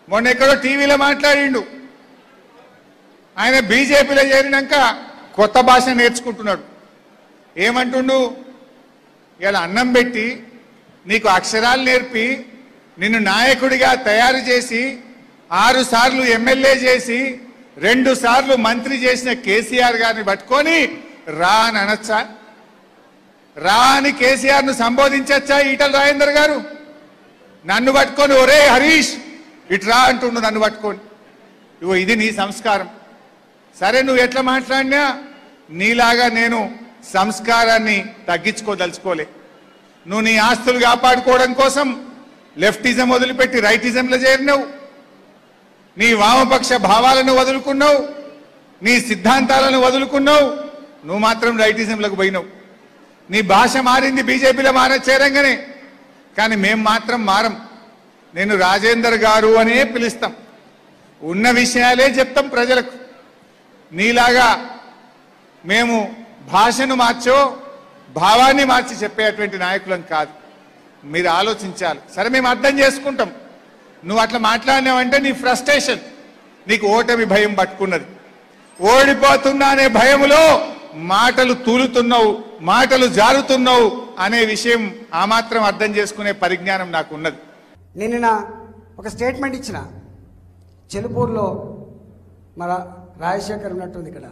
మొన్న ఎక్కడో టీవీలో మాట్లాడిండు ఆయన బీజేపీలో చేరినాక కొత్త భాష నేర్చుకుంటున్నాడు ఏమంటుండు ఇలా అన్నం పెట్టి నీకు అక్షరాలు నేర్పి నిన్ను నాయకుడిగా తయారు చేసి ఆరు సార్లు ఎమ్మెల్యే చేసి రెండు సార్లు మంత్రి చేసిన కేసీఆర్ గారిని పట్టుకొని రా అని అనొచ్చా రా అని కేసీఆర్ ను సంబోధించచ్చా ఈటల రాజేందర్ గారు నన్ను పట్టుకొని ఒరే హరీష్ ఇటు రా అంటుండు నన్ను పట్టుకొని ఇగో ఇది నీ సంస్కారం సరే నువ్వు ఎట్లా మాట్లాడినా నీలాగా నేను సంస్కారాన్ని తగ్గించుకోదలుచుకోలే నువ్వు నీ ఆస్తులు కాపాడుకోవడం కోసం లెఫ్టిజం వదిలిపెట్టి రైటిజంలో చేరినావు నీ వామపక్ష భావాలను వదులుకున్నావు నీ సిద్ధాంతాలను వదులుకున్నావు నువ్వు మాత్రం రైటిజంలకు పోయినావు నీ భాష మారింది బీజేపీలో మార చేరంగానే కానీ మేం మాత్రం మారం నేను రాజేందర్ గారు అనే పిలుస్తాం ఉన్న విషయాలే చెప్తాం ప్రజలకు నీలాగా మేము భాషను మార్చో భావాన్ని మార్చి చెప్పేటువంటి నాయకులం కాదు మీరు ఆలోచించాలి సరే మేము అర్థం చేసుకుంటాం నువ్వు అట్లా మాట్లాడినావంటే నీ ఫ్రస్ట్రేషన్ నీకు ఓటమి భయం పట్టుకున్నది ఓడిపోతున్నా అనే భయములో మాటలు తూలుతున్నావు మాటలు జారుతున్నావు అనే విషయం ఆ మాత్రం అర్థం చేసుకునే పరిజ్ఞానం నాకు ఉన్నది నేను నిన్న ఒక స్టేట్మెంట్ ఇచ్చిన చెలుపూరులో మన రాజశేఖర్ ఉన్నట్టుంది ఇక్కడ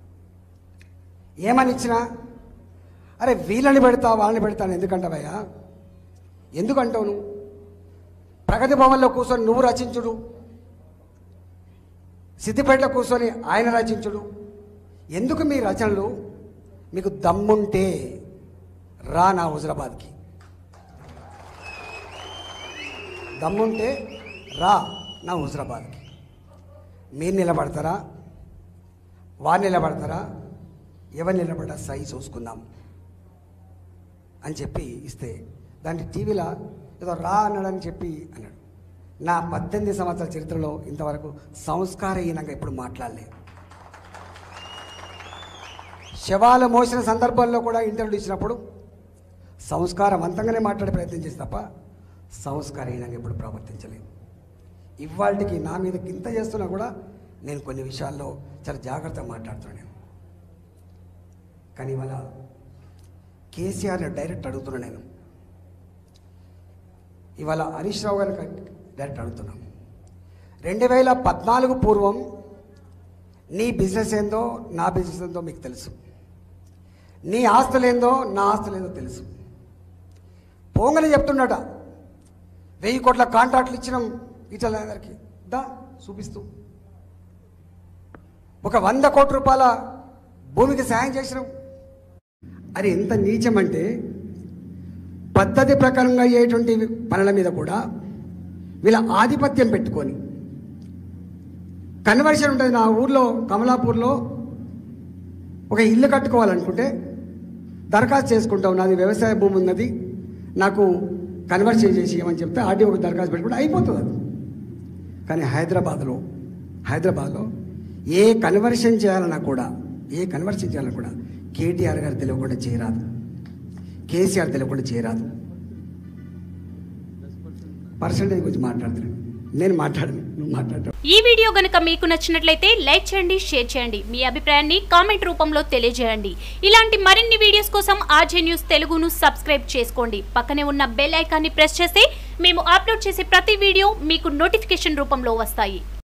ఏమని ఇచ్చిన అరే వీళ్ళని పెడతా వాళ్ళని పెడతాను ఎందుకంటావయ్యా ఎందుకంటావు నువ్వు ప్రగతి భవన్లో కూర్చొని నువ్వు రచించుడు సిద్దిపేటలో కూర్చొని ఆయన రచించుడు ఎందుకు మీ రచనలు మీకు దమ్ముంటే రా నా హుజరాబాద్కి దమ్ముంటే రా నా హుజరాబాద్కి మీరు నిలబడతారా వారు నిలబడతారా ఎవరు నిలబడ్డా సై చూసుకుందాం అని చెప్పి ఇస్తే దాన్ని టీవీలో ఏదో రా అన్నాడని చెప్పి అన్నాడు నా పద్దెనిమిది సంవత్సరాల చరిత్రలో ఇంతవరకు సంస్కారహీనంగా ఎప్పుడు మాట్లాడలేదు శవాలు మోసిన సందర్భంలో కూడా ఇంటర్వ్యూ ఇచ్చినప్పుడు సంస్కారవంతంగానే మాట్లాడే ప్రయత్నం చేసి తప్ప సంస్కారహీనంగా ఎప్పుడు ప్రవర్తించలేదు ఇవాళకి నా మీద ఇంత చేస్తున్నా కూడా నేను కొన్ని విషయాల్లో చాలా జాగ్రత్తగా మాట్లాడుతున్నాను నేను కానీ ఇవాళ కేసీఆర్ని డైరెక్ట్ అడుగుతున్నా నేను ఇవాళ హరీష్ రావు గారికి డైరెక్ట్ అడుగుతున్నాం రెండు వేల పద్నాలుగు పూర్వం నీ బిజినెస్ ఏందో నా బిజినెస్ ఏందో మీకు తెలుసు నీ ఆస్తులు ఏందో నా ఆస్తులు ఏందో తెలుసు పోంగని చెప్తుండట వెయ్యి కోట్ల కాంట్రాక్ట్లు ఇచ్చినాం ఇటల్ అందరికి దా చూపిస్తూ ఒక వంద కోట్ల రూపాయల భూమికి సాయం చేసినాం అది ఎంత నీచం అంటే పద్ధతి ప్రకారంగా అయ్యేటువంటి పనుల మీద కూడా వీళ్ళ ఆధిపత్యం పెట్టుకొని కన్వర్షన్ ఉంటుంది నా ఊర్లో కమలాపూర్లో ఒక ఇల్లు కట్టుకోవాలనుకుంటే దరఖాస్తు చేసుకుంటాం నాది వ్యవసాయ భూమి ఉన్నది నాకు కన్వర్షన్ చేసి ఇవ్వమని చెప్తే ఆర్డీ ఒక దరఖాస్తు పెట్టుకుంటే అయిపోతుంది అది కానీ హైదరాబాద్లో హైదరాబాద్లో ఏ కన్వర్షన్ చేయాలన్నా కూడా ఏ కన్వర్షన్ చేయాలన్నా కూడా కేటీఆర్ గారు తెలియకుండా చేయరాదు కేసీఆర్ తెలియకుండా చేయరాదు పర్సంటేజ్ గురించి మాట్లాడుతున్నాను నేను మాట్లాడను నువ్వు మాట్లాడటం ఈ వీడియో గనుక మీకు నచ్చినట్లయితే లైక్ చేయండి షేర్ చేయండి మీ అభిప్రాయాన్ని కామెంట్ రూపంలో తెలియజేయండి ఇలాంటి మరిన్ని వీడియోస్ కోసం ఆర్జే న్యూస్ తెలుగును సబ్స్క్రైబ్ చేసుకోండి పక్కనే ఉన్న బెల్ ఐకాన్ని ప్రెస్ చేస్తే మేము అప్లోడ్ చేసే ప్రతి వీడియో మీకు నోటిఫికేషన్ రూపంలో వస్తాయి